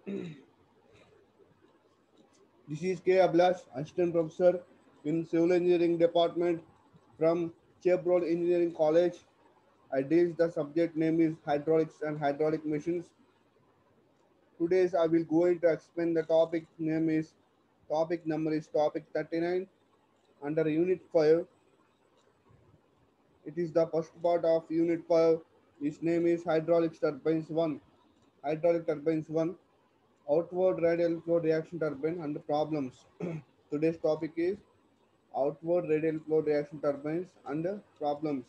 This is K. Ablash, Assistant Professor in Civil Engineering Department from Chevron Engineering College. I deal the subject name is hydraulics and hydraulic machines. Today's I will going to explain the topic name is topic number is topic 39 under unit 5. It is the first part of unit 5. Its name is hydraulic turbines 1. Hydraulic turbines 1 outward radial flow reaction turbine and problems. Today's topic is outward radial flow reaction turbines and problems.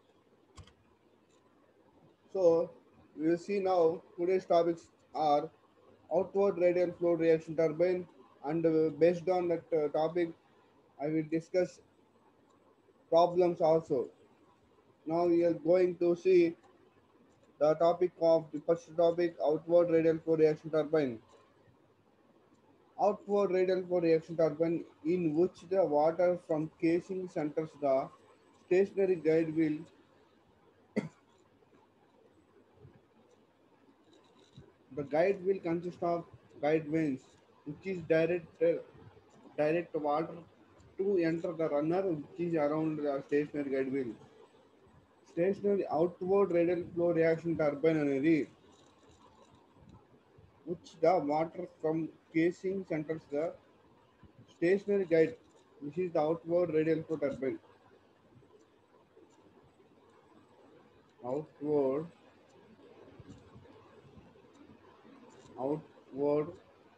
So we will see now today's topics are outward radial flow reaction turbine and uh, based on that uh, topic I will discuss problems also. Now we are going to see the topic of the first topic outward radial flow reaction turbine outward radial flow reaction turbine in which the water from casing centers the stationary guide wheel the guide wheel consists of guide vanes which is direct uh, direct water to enter the runner which is around the stationary guide wheel stationary outward radial flow reaction turbine అనేది which the water from casing centres the stationary guide which is the outward radial flow turbine outward outward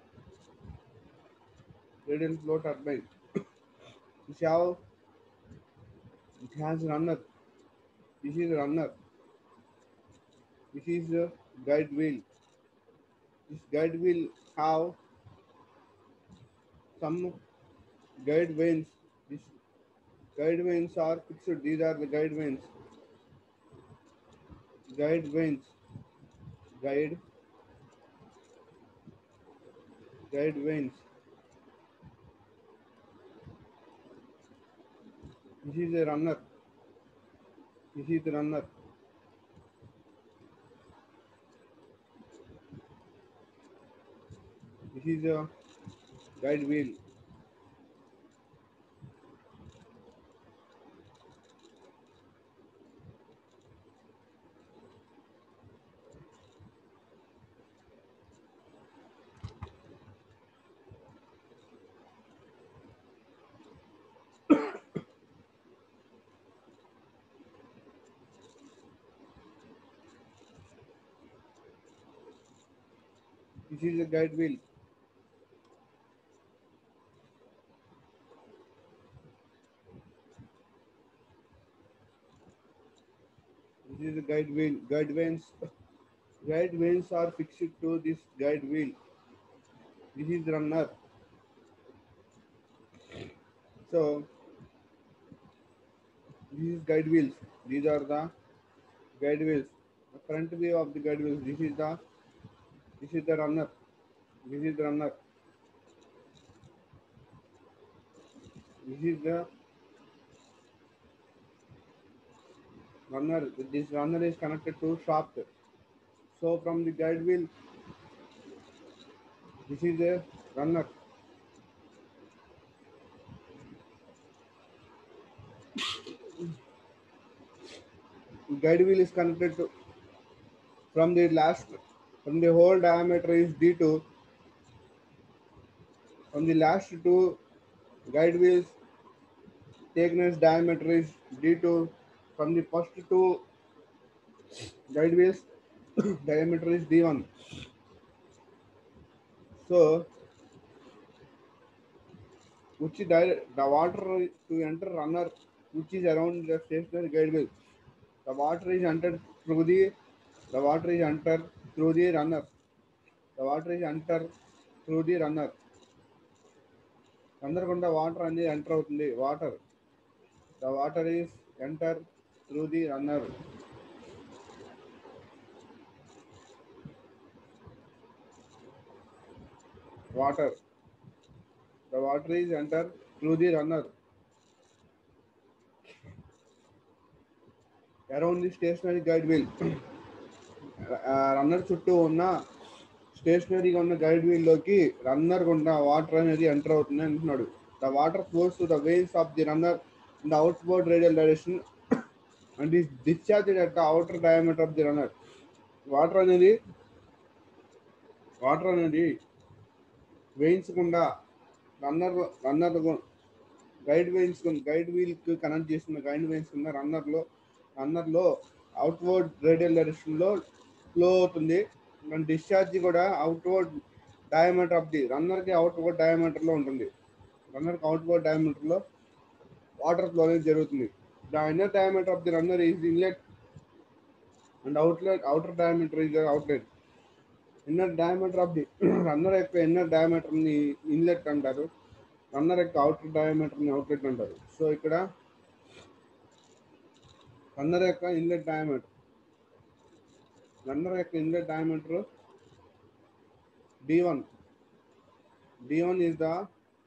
radial flow turbine which have it has runner this is runner this is the guide wheel this guide wheel have some guide vanes this guide vanes are fixed these are the guide vanes guide vanes guide guide vanes this is a runner this is the runner this is a guide wheel this is a guide wheel this is a guide wheel guide vanes guide vanes are fixed to this guide wheel this is runner so this is guide wheels these are the guide wheels the front view of the guide wheels this is the this is the runner this is the runner this is the runner this runner is connected to shaft so from the guide wheel this is a runner guide wheel is connected to from the last from the whole diameter is d2 from the last two guide wheels thickness diameter is d2 from the first two guide wheels diameter is d1 so which direct the water to enter runner which is around the stationary guide wheel the water is entered through the the water is entered through the runner the water is enter through the runner runner గుండా water అనేది enter అవుతుంది water the water is enter through the runner water the water is enter through the runner around the stationary guide wheel runner చుట్టూ ఉన్న స్టేషనరీగా ఉన్న guide wheel లోకి runner గుండా water అనేది ఎంటర్ అవుతుంది అంటున్నాడు the water flows to the vanes of the runner in the outward radial direction and is discharge at the outer diameter of the runner water అనేది water అనేది vanes గుండా runner runner guide vanes guide wheel కి connect చేసిన guide vanes ఉన్న runner లో runner లో outward radial direction లో flow అవుతుంది అండ్ డిశ్చార్జ్ కూడా outward diameter of the runner కి అవుట్వర్డ్ డయామీటర్ లో ఉంటుంది రన్నర్ కి అవుట్వర్డ్ డయామీటర్ లో వాటర్ ఫ్లో అనేది జరుగుతుంది the inner diameter of the runner is inlet and outlet outer diameter is outlet inner diameter of the runner యొక్క inner diameter ని inlet అంటారు రన్నర్ యొక్క అవుటర్ డయామీటర్ ని అవుట్లెట్ అంటారు సో ఇక్కడ రన్నర్ యొక్క ఇన్లెట్ డయామీటర్ రన్నర్ యొక్క inlet diameter D one D one is the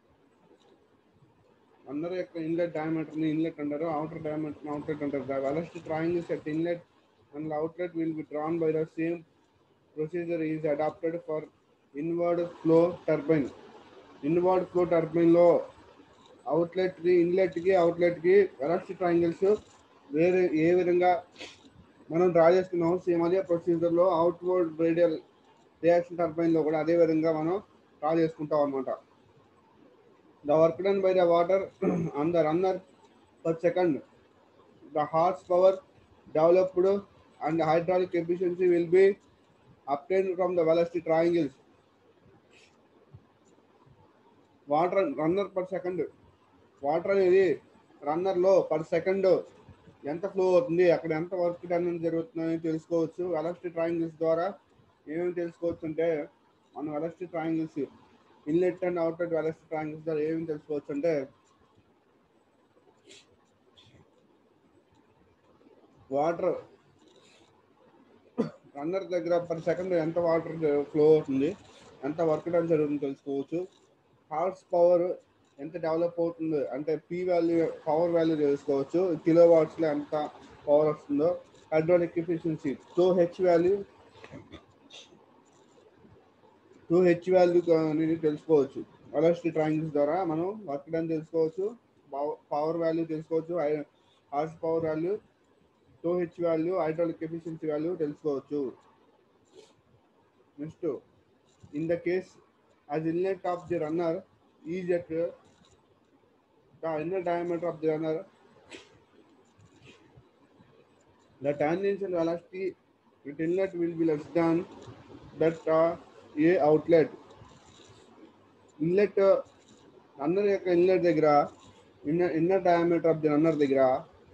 runner యొక్క ఇన్లెట్ డయామీటర్ ని ఇన్లెట్ అంటారు అవుటర్ డయామీటర్ ని అవుట్లెట్ అంటారు the velocity triangle set inlet and outlet will be drawn by the same procedure is adopted for inward flow turbine inward flow turbine లో outlet కి inlet కి outlet కి velocity triangles వేరే ఏ విధంగా మనం డ్రా చేసుకున్నాం సేమ్ అదే ప్రొసీజర్ లో అవుట్వర్డ్ రేడియల్ రియాక్షన్ టర్బైన్ లో కూడా అదే విధంగా మనం డ్రా చేసుకుంటాం అనమాట the work done by the water on the runner per second the horse power developed and hydraulic efficiency will be obtained from the velocity triangles. Water runner per second water అనేది runner లో per second ఎంత flow అవుతుంది అక్కడ ఎంత work done జరుగుతుందని తెలుసుకోవచ్చు velocity triangles ద్వారా ఏమేమి తెలుసుకోవచ్చు అంటే మనం velocity triangles inlet and outlet velocity triangles ద్వారా ఏమేమి తెలుసుకోవచ్చు అంటే వాటర్ రన్నర్ దగ్గర పర్ సెకండ్ ఎంత వాటర్ ఫ్లో అవుతుంది ఎంత వర్క్ డన్ జరుగుతుందో తెలుసుకోవచ్చు హార్స్ పవర్ ఎంత డెవలప్ అవుతుంది అంటే పీ వాల్యూ పవర్ వాల్యూ తెలుసుకోవచ్చు కిలో వాట్స్లో ఎంత పవర్ వస్తుందో hydraulic efficiency two H value two H value అనేది తెలుసుకోవచ్చు వెలాసిటీ ట్రయాంగిల్స్ ద్వారా మనం వర్క్ డన్ తెలుసుకోవచ్చు పవర్ వాల్యూ తెలుసుకోవచ్చు horse power value two H value hydraulic efficiency value తెలుసుకోవచ్చు next in the case as inlet of the runner is at the inner diameter of the runner the tangential velocity at inlet will be less than that uh, a outlet inlet runner యొక్క inlet దగ్గర inner inner diameter of the runner దగ్గర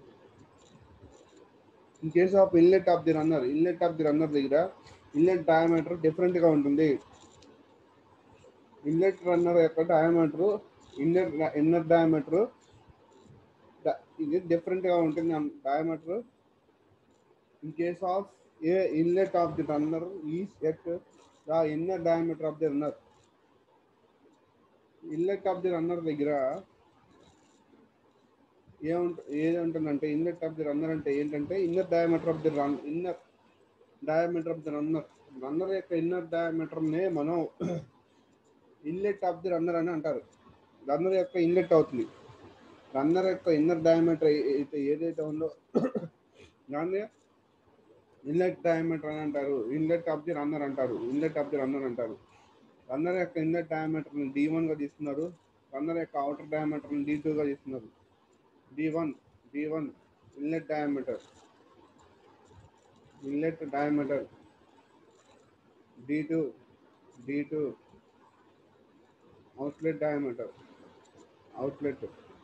in case of inlet of the runner inlet of the runner దగ్గర inlet diameter different గా ఉంటుంది inlet runner యొక్క diameter inner inner diameter ఇది different గా ఉంటుంది diameter in case of a inlet of the runner is at the inner diameter of the runner inlet of the runner దగ్గర ఏముంట ఏది ఉంటుందంటే ఇన్లెట్ ఆఫ్ ది రన్నర్ అంటే ఏంటంటే inner diameter of the run inner diameter of the runner runner యొక్క inner diameter నే మనం inlet of the runner అని అంటారు రన్నర్ యొక్క ఇన్లెట్ అవుతుంది రన్నర్ యొక్క ఇన్నర్ డయామీటర్ అయితే ఏదైతే ఉందో దాన్ని ఇన్లెట్ డయామీటర్ అని అంటారు ఇన్లెట్ ఆఫ్ ది రన్నర్ అంటారు ఇన్లెట్ ఆఫ్ ది రన్నర్ అంటారు రన్నర్ యొక్క ఇన్నర్ డయామీటర్ డి వన్ గా తీసుకున్నారు రన్నర్ యొక్క అవుటర్ డయామీటర్ డి టూ గా తీసుకున్నారు D one D one inlet diameter inlet diameter D two D two outlet diameter outlet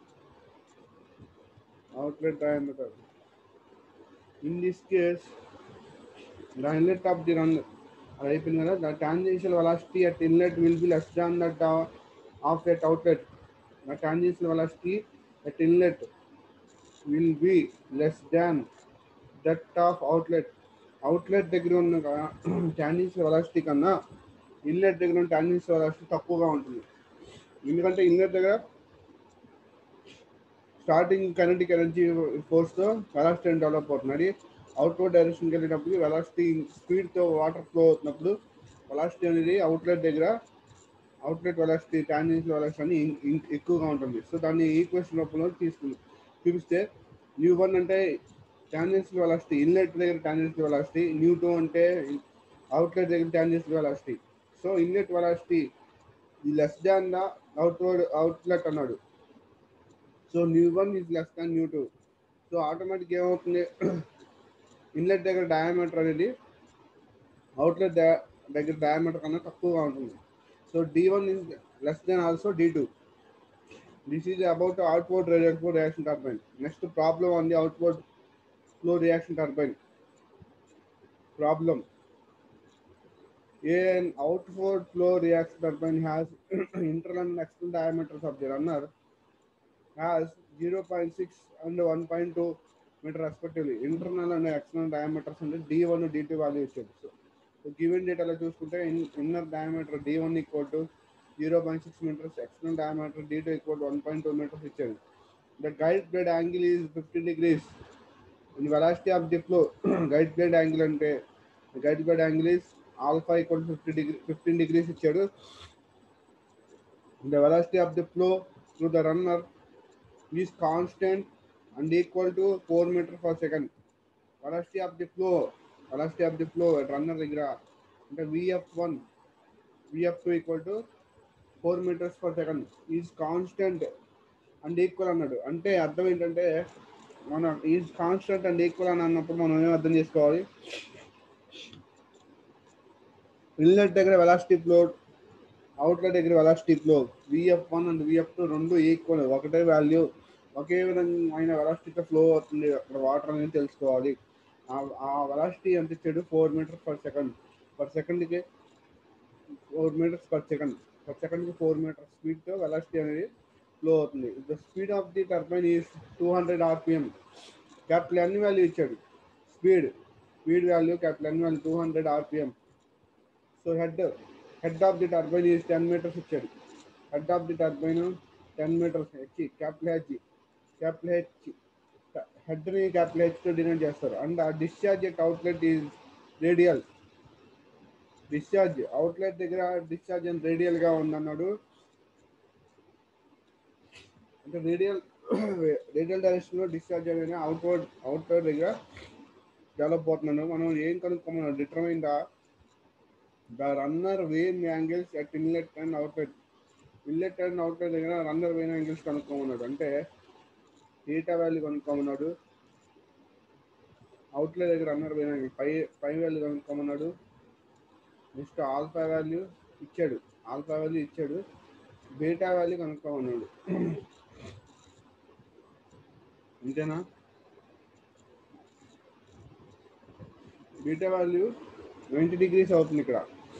outlet diameter in this case the inlet of the runner అది అయిపోయింది కదా the tangential velocity at inlet will be less than that of at outlet the tangential velocity at inlet will be less than that of outlet outlet దగ్గర ఉన్న tangential velocity కన్నా inlet దగ్గర ఉన్న tangential velocity తక్కువగా ఉంటుంది ఎందుకంటే inlet దగ్గర starting kinetic energy ఫోర్స్తో వెలాసిటీ డెవలప్ అవుతుంది అది అవుట్వర్డ్ డైరెక్షన్కి వెళ్ళినప్పుడు వెలాసిటీ స్పీడ్తో వాటర్ ఫ్లో అవుతున్నప్పుడు వెలాసిటీ అనేది అవుట్లెట్ దగ్గర అవుట్లెట్ వెలాసిటీ టాంజెన్షియల్ వెలాసిటీ అని ఇం- ఇం- ఎక్కువగా ఉంటుంది సో దాన్ని ఈక్వేషన్ రూపంలో తీసుకుని చూపిస్తే న్యూ వన్ అంటే టాంజెన్షియల్ వెలాసిటీ ఇన్లెట్ దగ్గర టాంజెన్షియల్ వెలాసిటీ న్యూ టూ అంటే అవుట్లెట్ దగ్గర tangential velocity so inlet velocity less than the outward outlet అన్నాడు so nu one is less than nu two so automatic ఏమవుతుంది inlet దగ్గర diameter అనేది outlet దగ్గర diameter కన్నా తక్కువగా ఉంటుంది so D one is less then also D two this is about outward radial reaction turbine next problem on the outward flow reaction turbine problem an outward flow reaction turbine has internal and external diameters of the runner has 0.6 and 1.2 meter respectively. Internal and external diameters అంటే D1 D2 value ఇచ్చాడు so so given డేటాలో చూసుకుంటే inner diameter D1 equal to zero point six metres external diameter D2 equal to one point two metres ఇచ్చాడు the guide blade angle is fifteen degrees in velocity of the flow guide blade angle అంటే guide blade angle is alpha equal fifty degree fifteen degrees ఇచ్చాడు the velocity of the flow through the runner is constant and equal to four metre per second velocity of the flow velocity of the flow runner దగ్గర అంటే VF one VF two equal to four metres per second is constant and equal అన్నాడు అంటే అర్థం ఏంటంటే మనం is constant and equal అని అన్నప్పుడు మనం ఏం అర్థం చేసుకోవాలి ఇన్లెట్ దగ్గర వెలాసిటీ ఫ్లో అవుట్లెట్ దగ్గర velocity flow VF one and VF two రెండు ఈక్వల్ ఒకటే వాల్యూ ఒకే విధమైన వెలాసిటీతో ఫ్లో అవుతుంది అక్కడ వాటర్ అనేది తెలుసుకోవాలి ఆ- ఆ వెలాసిటీ ఎంత ఇచ్చాడు four metres per second per సెకండ్కి four metres per second per సెకండ్కి ఫోర్ మీటర్స్ స్పీడ్తో వెలాసిటీ అనేది ఫ్లో అవుతుంది the speed of the turbine is two hundred RPM capital N value ఇచ్చాడు speed speed value capital N value two hundred RPM so head head of the turbine is ten metres ఇచ్చాడు head of the turbine ten metres H capital H capital H హెడ్ని capital హెచ్తో denote చేస్తారు and ఆ discharge at outlet is radial discharge outlet దగ్గర discharge అని రేడియల్గా ఉందన్నాడు అంటే రేడియల్ రేడియల్ డైరెక్షన్లో డిశ్చార్జ్ అనేది అవుట్వర్డ్ అవుట్వర్డ్ దగ్గర డెవలప్ అవుతున్నాడు మనం ఏం కనుక్కోమన్నాడు determine the the runner vane angles at inlet and outlet inlet and outlet దగ్గర రన్నర్ వేన్ యాంగిల్స్ కనుక్కోమన్నాడు అంటే థీటా వాల్యూ కనుక్కోమన్నాడు అవుట్లెట్ దగ్గర రన్నర్ వేన్ యాంగిల్ పై పై వాల్యూ కనుక్కోమన్నాడు నెక్స్ట్ ఆల్ఫా వాల్యూ ఇచ్చాడు ఆల్ఫా వాల్యూ ఇచ్చాడు బీటా వాల్యూ కనుక్కోమన్నాడు అంతేనా beta value ninety degrees అవుతుంది ఇక్కడ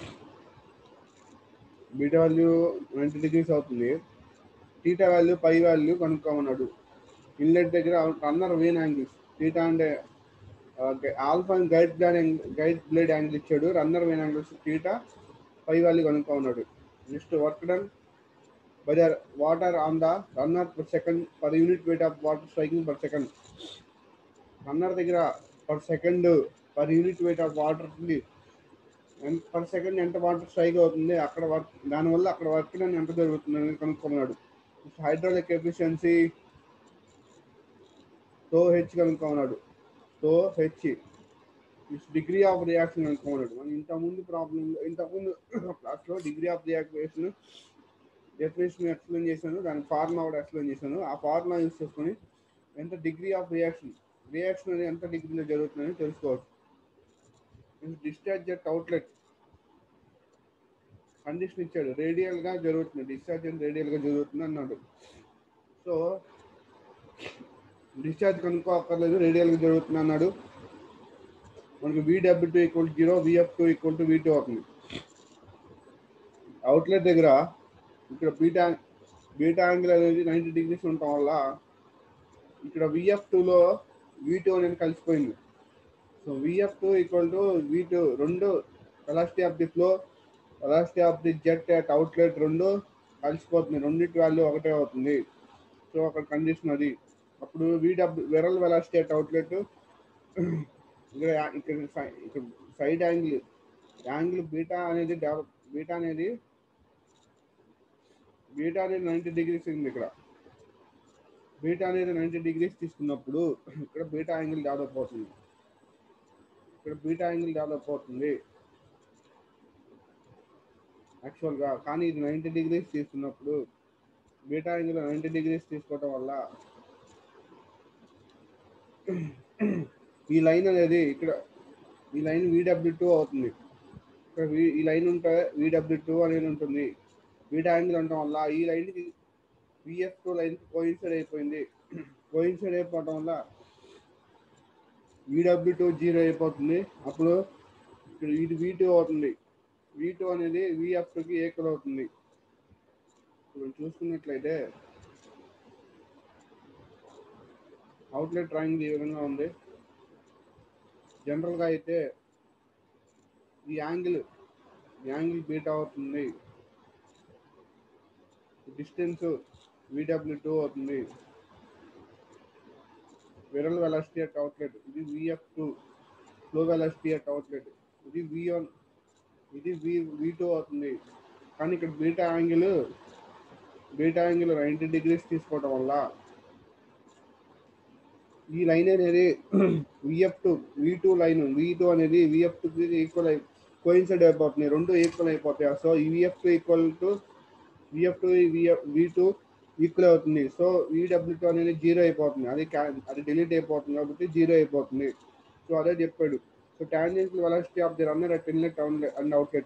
బీటా వాల్యూ నైంటీ డిగ్రీస్ అవుతుంది టీటా వాల్యూ పై వాల్యూ కనుక్కోమన్నాడు ఇన్లెట్ దగ్గర రన్నర్ వేన్ యాంగిల్స్ టీటా అంటే alpha guide blade guide blade angle ఇచ్చాడు runner vane angles theta pi value కనుక్కోమన్నాడు next work done by the water on the runner per second per unit weight of water striking per second runner దగ్గర per second per unit weight of water ఉంది per second ఎంత water strike అవుతుంది అక్కడ work దానివల్ల అక్కడ work done ఎంత జరుగుతుంది అని కనుక్కున్నాడు హైడ్రాలిక్ ఎఫిషియన్సీ తో హెచ్ కనుక్కున్నాడు తో హెచ్ డిగ్రీ ఆఫ్ రియాక్షన్ కనుక్కున్నాడు మనం ఇంతకుముందు ప్రాబ్లం ఇంతకుముందు క్లాస్లో degree of reaction definition explain చేశాను దాని ఫార్ములా కూడా ఎక్స్ప్లెయిన్ చేశాను ఆ ఫార్ములా యూస్ చేసుకొని ఎంత డిగ్రీ ఆఫ్ రియాక్షన్ రియాక్షన్ అనేది ఎంత డిగ్రీలో జరుగుతుందని తెలుసుకోవచ్చు డిశ్చార్జ్ అట్ అవుట్లెట్ కండిషన్ ఇచ్చాడు రేడియల్ గా జరుగుతుంది డిశ్చార్జ్ అని రేడియల్ గా జరుగుతుంది అన్నాడు సో డిశ్చార్జ్ కనుక్కోక్కర్లేదు రేడియల్ గా జరుగుతుంది అన్నాడు మనకి VW two equal zero VF two equal to V two అవుతుంది అవుట్లెట్ దగ్గర ఇక్కడ బీటా బీటా యాంగిల్ అనేది నైంటీ డిగ్రీస్ ఉండటం వల్ల ఇక్కడ విఎఫ్ టూలో వి టూ అనేది కలిసిపోయింది so VF two equal to V two రెండు velocity of the flow velocity of the jet at outlet రెండు కలిసిపోతుంది రెండింటి వాల్యూ ఒకటే అవుతుంది సో అక్కడ కండిషన్ అది అప్పుడు VW whirl velocity at outlet ఇక్కడ ఇక్కడ సై- ఇక్కడ సైడ్ యాంగిల్ యాంగిల్ బీటా అనేది డెవలప్ బీటా అనేది బీటా అనేది నైంటీ డిగ్రీస్ ఉంది ఇక్కడ బీటా అనేది నైంటీ డిగ్రీస్ తీసుకున్నప్పుడు ఇక్కడ బీటా యాంగిల్ డెవలప్ అవుతుంది ఇక్కడ బీటా యాంగిల్ డెవలప్ అవుతుంది యాక్చువల్గా కానీ ఇది నైంటీ డిగ్రీస్ తీసుకున్నప్పుడు బీటా యాంగిల్ నైంటీ డిగ్రీస్ తీసుకోవటం వల్ల ఈ లైన్ అనేది ఇక్కడ ఈ లైన్ విడబ్ల్యూ టూ అవుతుంది ఇక్కడ V- ఈ లైన్ ఉంటే విడబ్ల్యూ టూ అనేది ఉంటుంది బీటా యాంగిల్ ఉండటం వల్ల ఈ లైన్కి విఎఫ్ టూ లైన్కి కోయిన్సైడ్ అయిపోయింది కోయిన్సైడ్ అయిపోవటం వల్ల విడబ్ల్యూ టూ జీరో అయిపోతుంది అప్పుడు ఇక్కడ ఇది వి టూ అవుతుంది వి టూ అనేది విఎఫ్ టూకి ఈక్వల్ అవుతుంది ఇప్పుడు చూసుకున్నట్లయితే అవుట్లెట్ ట్రయాంగిల్ ఈ విధంగా ఉంది జనరల్గా అయితే ఈ యాంగిల్ ఈ యాంగిల్ బీట్ అవుతుంది డిస్టెన్స్ విడబ్ల్యూ టూ అవుతుంది విరల్ వెలాసిటీ అట్ అవుట్లెట్ ఇది VF two flow velocity at outlet ఇది వి వన్ ఇది వి వి టూ అవుతుంది కానీ ఇక్కడ beta angle beta angle ninety degrees తీసుకోవడం వల్ల ఈ లైన్ అనేది VF two V two line V two అనేది విఎఫ్ టూ ఈక్వల్ అయి కోయిన్సైడ్ అయిపోతున్నాయి రెండు ఈక్వల్ అయిపోతాయి సో ఈ VF two equal to VF two VF V two equal అవుతుంది సో విడబ్ల్యూ టూ అనేది జీరో అయిపోతుంది అది క్యా- అది డిలీట్ అయిపోతుంది కాబట్టి జీరో అయిపోతుంది సో అదే చెప్పాడు so tangential velocity of the runner at inlet and outlet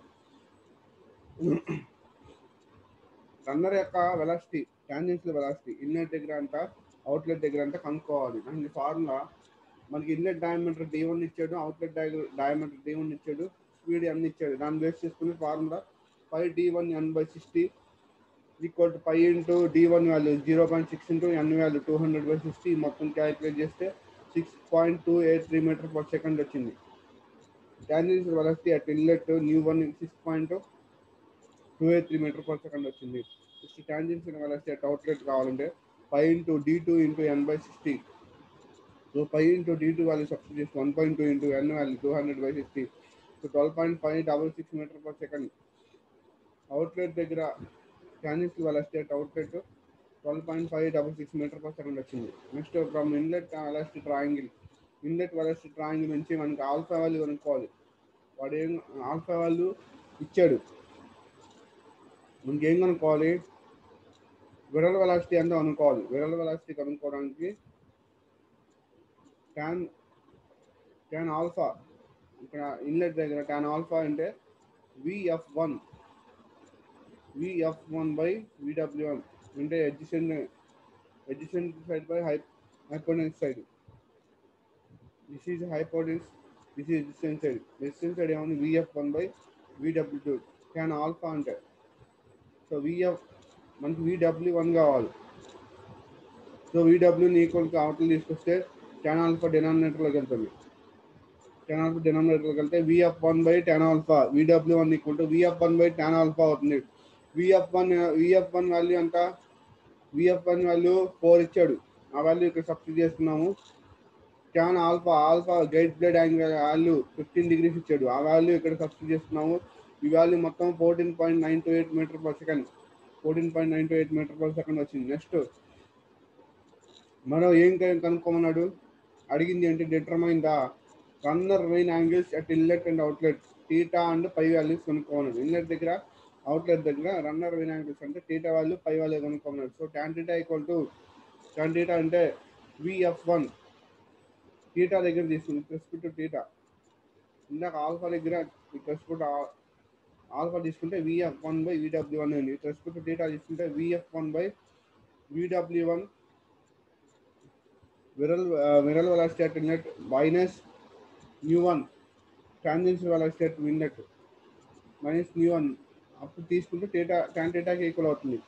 runner యొక్క వెలాసిటీ టాంజెన్షియల్ వెలాసిటీ ఇన్లెట్ దగ్గర అంట అవుట్లెట్ దగ్గర అంతా కనుక్కోవాలి దానికి ఫార్ములా మనకి ఇన్లెట్ డయామీటర్ డి వన్ ఇచ్చాడు అవుట్లెట్ డయామీటర్ డి వన్ ఇచ్చాడు స్పీడ్ ఎన్ ఇచ్చాడు దాన్ని బేస్ చేసుకుని formula five D one N by sixty equal to five into D one value zero point six into N value two hundred by sixty మొత్తం calculate చేస్తే six point two eight three metre per second వచ్చింది tangential velocity at inlet nu one six point two eight three metre per second వచ్చింది next tangential velocity at outlet కావాలంటే five into D two into N by sixty so five into D two value substitute చేసి one point two into N value two hundred by sixty so twelve point five double six metre per second outlet దగ్గర tangential velocity at outlet twelve point five double six metre per second వచ్చింది next from inlet velocity triangle inlet velocity triangle నుంచి మనకి alpha value కనుక్కోవాలి వాడు ఏం alpha value ఇచ్చాడు మనకి ఏం కనుక్కోవాలి విరల్ వెలాసిటీ అంతా అనుకోవాలి విరల్ వెలాసిటీ కనుక్కోవడానికి ట్యాన్ ట్యాన్ ఆల్ఫా ఇక్కడ ఇన్లెట్ దగ్గర ట్యాన్ ఆల్ఫా అంటే VF one VF one by VW one అంటే ఎడ్జిసెంట్ ఎడ్జిసెంట్ సైడ్ బై హై hypotenuse side this is hypotenuse this is distance side distance side ఏమన్నా VF one by VW two tan alpha అంటే so VF మనకి VW one కావాలి so విడబ్ల్యూని ఈక్వల్కి అవతలు తీసుకొస్తే టెన్ ఆల్ఫా డినామినేటర్లోకి వెళ్తుంది టెన్ ఆల్ఫా డినామినేటర్లోకి వెళ్తే VF one by tan alpha VW one equal to VF one by tan alpha అవుతుంది VF one VF one value అంతా విఎఫ్ వన్ వాల్యూ ఫోర్ ఇచ్చాడు ఆ వాల్యూ ఇక్కడ సబ్స్టిట్యూట్ చేస్తున్నాము tan alpha alpha guide blade angle value fifteen degrees ఇచ్చాడు ఆ value ఇక్కడ substitute చేస్తున్నాము ఈ వాల్యూ మొత్తం fourteen point nine two eight metre per second fourteen point nine two eight metre per second వచ్చింది నెక్స్ట్ మనం ఏం కను- కనుక్కోమన్నాడు అడిగింది ఏంటి determine the runner main angles at inlet and outlet theta and phi values కనుక్కోమన్నాడు inlet దగ్గర outlet దగ్గర రన్నర్ మెయిన్ యాంగిల్స్ అంటే టీటా వాల్యూ పై వాల్యూ కనుక్కోమన్నాడు so tan theta equal to tan theta అంటే విఎఫ్ వన్ టీటా దగ్గర తీసుకుంది respect theta ఇందాక alpha దగ్గర రెస్పెక్ట్ ఆల్ఫా తీసుకుంటే VF one by VW one ఉంది రెస్పెక్ట్ టీటా తీసుకుంటే VF one by VW one viral viral velocity at inlet minus nu one tangential velocity at inlet minus nu one అప్పుడు తీసుకుంటే theta tan టేటాకి equal అవుతుంది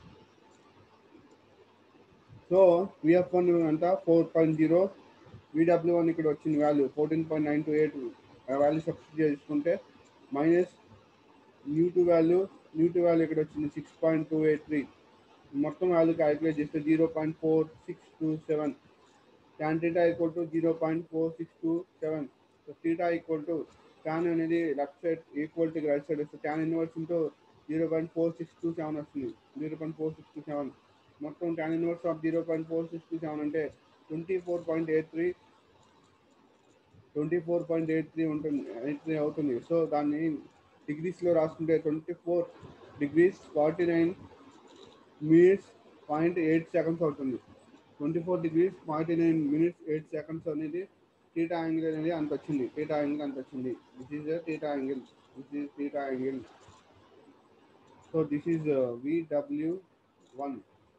so VF one అంట four point zero VW one ఇక్కడ వచ్చింది value fourteen point nine two eight ఆ value substitute చేసుకుంటే minus nu two value nu two value ఇక్కడ వచ్చింది six point two eight three మొత్తం వాల్యూ క్యాలిక్యులేట్ చేస్తే zero point four six two seven tan theta equal to 0.462 so theta equal to tan అనేది left side equal to right side వస్తుంది tan inverse into zero point four six two seven వస్తుంది zero point four six two seven మొత్తం tan inverse of zero point four six two seven అంటే twenty four point eight three twenty four point eight three ఉంటుంది eight three అవుతుంది so దాన్ని డిగ్రీస్లో రాసుకుంటే twenty four degrees forty nine minutes point eight seconds అవుతుంది twenty four degrees forty nine minutes eight seconds అనేది theta angle అనేది అంత వచ్చింది టీటా యాంగిల్ అంత వచ్చింది this is theta angle this is theta angle so this is VW one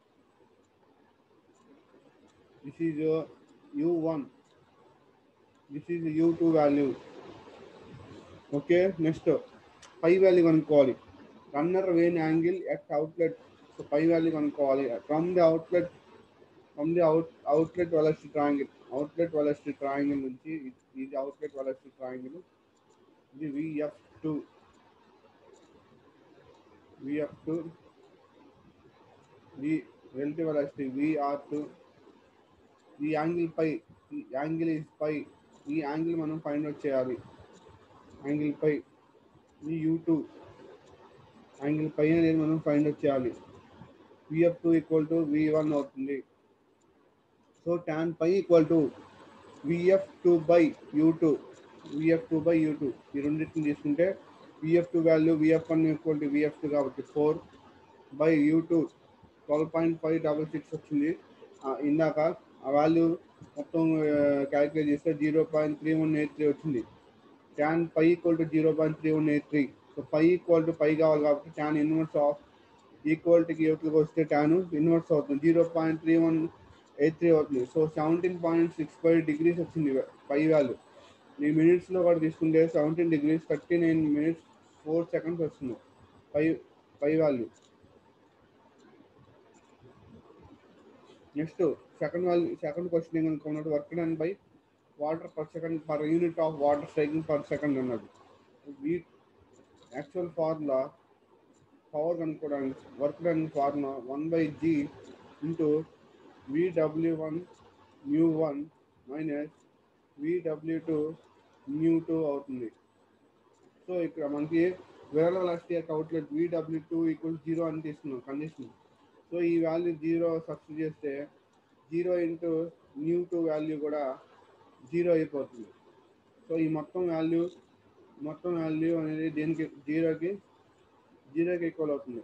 this is U one this is U two value okay next phi value కనుక్కోవాలి runner vane angle at outlet so phi value కనుక్కోవాలి from the outlet from the out outlet velocity triangle outlet velocity triangle నుంచి ఇది- ఇది outlet velocity triangle ఇది VF two VF two V relative velocity vr2 ఈ angle phi ఈ angle is పై ఈ angle మనం find out చేయాలి యాంగిల్ పై ఈ యూ టూ యాంగిల్ పై అనేది మనం ఫైండ్ అవుట్ చేయాలి VF two equal to V one అవుతుంది so tan phi equal to VF two by U two VF two by U two ఈ రెండింటిని తీసుకుంటే VF two value VF one equal to VF two కాబట్టి four by U two twelve point five double six వచ్చింది ఆ, ఇందాక ఆ value మొత్తం calculate చేస్తే zero point three one eight three వచ్చింది tan phi equal to zero point three one eight three so phi equal to phi కావాలి కాబట్టి tan inverse of ఈక్వాలిటీకి యూట్లకి వస్తే ట్యాన్ ఇన్వర్స్ అవుతుంది zero point three one eight three అవుతుంది so seventeen point six five degrees వచ్చింది phi value ఈ మినిట్స్లో కూడా తీసుకుంటే seventeen degrees thirty nine minutes four seconds వస్తుంది పై పై value next second value second question ఏమనుకున్నాడు work done by water per second per unit of water cycle per second అన్నాడు we actual formula power కనుక్కోవడానికి work done formula one by G into VW one nu one minus VW two nu two అవుతుంది so ఇక్కడ మనకి వేరే last year outlet VW two equal zero అని తీసుకున్నాం condition so ఈ value zero substitute చేస్తే zero into nu two value కూడా zero అయిపోతుంది సో ఈ మొత్తం వాల్యూ మొత్తం వాల్యూ అనేది దేనికి జీరోకి జీరోకి ఈక్వల్ అవుతుంది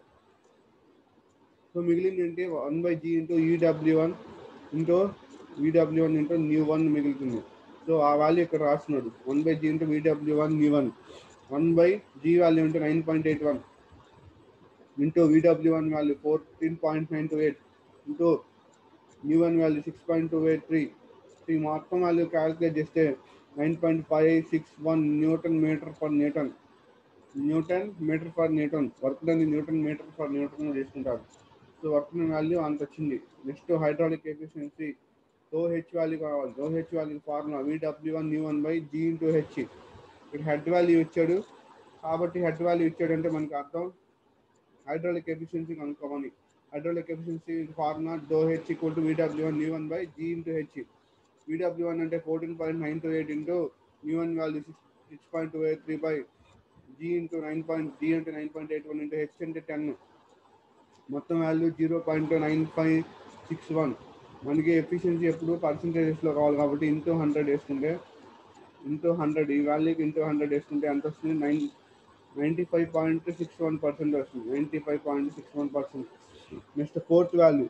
సో మిగిలింది ఏంటి one by G into VW one into VW one into nu one మిగులుతుంది సో ఆ వాల్యూ ఇక్కడ రాస్తున్నాడు one by G into VW one nu one one by G value into nine point eight one into VW one value fourteen point nine two eight into nu one value six point two eight three ఈ మొత్తం value calculate చేస్తే nine point five six one newton meter per Newton newton meter per newton work done newton meter per newton తీసుకుంటారు so work done value అంత వచ్చింది next hydraulic efficiency దో H value కావాలి దో H value formula VW one nu one by G into H ఇక్కడ head value ఇచ్చాడు కాబట్టి head value ఇచ్చాడు అంటే మనకి అర్థం హైడ్రాలిక్ ఎఫిషియన్సీ కనుక్కోమని హైడ్రాలిక్ ఎఫిషియన్సీ ఫార్ములా దో H equal to VW one nu one by G into H VW one అంటే fourteen point nine two eight into nu one value six six point two eight three by G into nine point G అంటే nine point eight one into H అంటే ten మొత్తం value zero point nine five six one మనకి efficiency ఎప్పుడు పర్సంటేజెస్లో కావాలి కాబట్టి into hundred వేసుకుంటే into hundred ఈ వాల్యూకి ఇంటూ హండ్రెడ్ వేసుకుంటే ఎంత వస్తుంది nine ninety five point six one percent వస్తుంది ninety five point six one percent next fourth value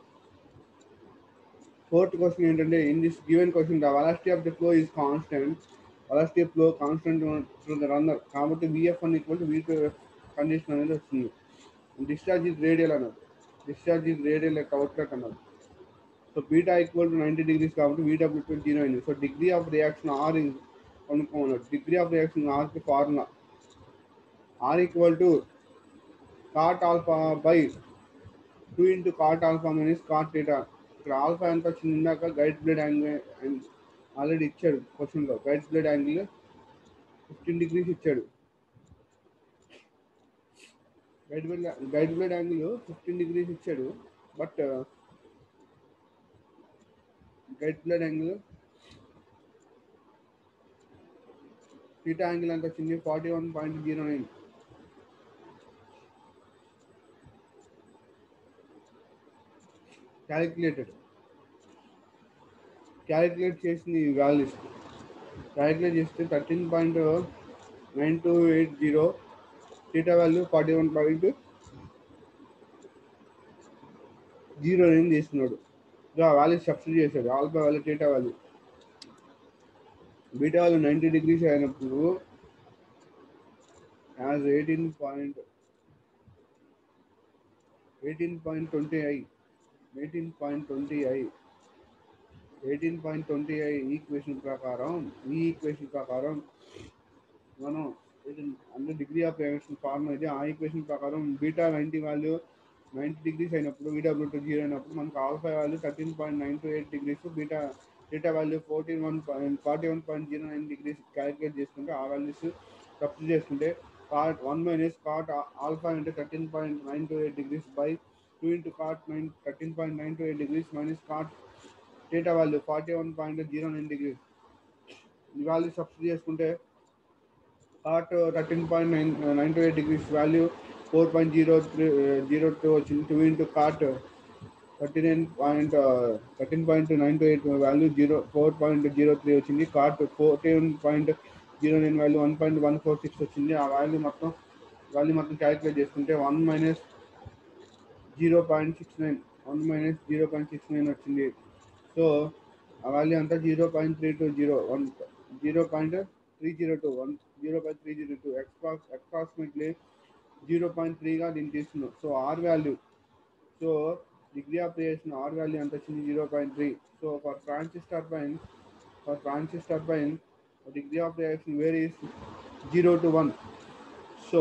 fourth question ఏంటంటే in this given question the velocity of the flow is constant velocity of flow constant to the runner కాబట్టి VF one equal to V two F condition అనేది వస్తుంది discharge is radial అన్నారు discharge is radial యొక్క outlet అన్నారు so beta equal to ninety degrees కాబట్టి VW two zero అయింది so degree of reaction R కనుక్కోమన్నారు degree of reaction ఆర్కి formula R equal to cot alpha by two into cot alpha minus cot theta ఇక్కడ alpha ఎంత వచ్చింది ఇందాక guide blade angle already ఇచ్చాడు క్వశ్చన్లో guide blade angle fifteen degrees ఇచ్చాడు guide blade guide blade angle fifteen degrees ఇచ్చాడు but guide blade angle theta angle ఎంత వచ్చింది forty one point zero nine calculated calculate చేసింది వాల్యూస్ క్యాలిక్యులేట్ చేస్తే thirteen point nine two eight zero theta value forty one point zero nine తీసుకున్నాడు ఆ value subsidy చేశాడు alpha value theta value beta value ninety degrees అయినప్పుడు as eighteen point eighteen point twenty I eighteen point twenty I eighteen point twenty I equation ప్రకారం ఈ equation ప్రకారం మనం అంటే degree of reaction form అయితే ఆ equation ప్రకారం beta ninety value ninety degrees అయినప్పుడు బీటా బ్లూ టూ జీరో అయినప్పుడు మనకు alpha value thirteen point nine two eight degrees beta beta value fourteen one point forty one point zero nine degrees calculate చేసుకుంటే ఆ values substitute చేసుకుంటే cot one minus cot alpha అంటే thirteen point nine two eight degrees by two into cot nine thirteen point nine two eight degrees minus cot theta value forty one point zero nine degrees ఈ value substitute చేసుకుంటే cot thirteen point nine nine two eight degrees value four point zero three zero two వచ్చింది two into cot thirty nine point thirteen point nine two eight value zero four point zero three వచ్చింది cot fourteen point zero nine value one point one four six వచ్చింది ఆ value మొత్తం value మొత్తం calculate చేసుకుంటే one minus zero point six nine one minus zero point six nine వచ్చింది so ఆ value అంతా zero point three two zero one zero point three zero two one zero point three zero two ఎక్స్ప్రాక్స్ approximately zero point త్రీగా దీన్ని తీసుకున్నాం so R value so degree of reaction R value ఎంత వచ్చింది zero point three so for Francis turbine for Francis turbine degree of reaction where is zero to one so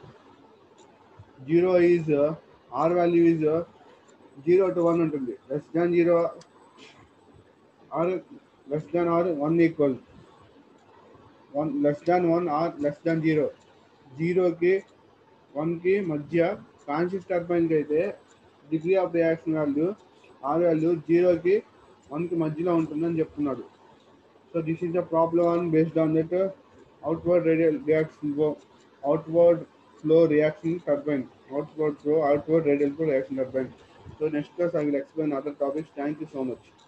zero is R value is zero to one ఉంటుంది less than zero R less than R one equal one less than one R less than zero జీరోకి వన్కి మధ్య కాన్షియస్ టర్బైన్కి అయితే degree of reaction value R value జీరోకి వన్కి మధ్యలో ఉంటుందని చెప్తున్నాడు so this is the problem on based on that outward radial reaction outward flow reaction turbine outward flow outward radial flow reaction turbine so next class i will explain other topics thank you so much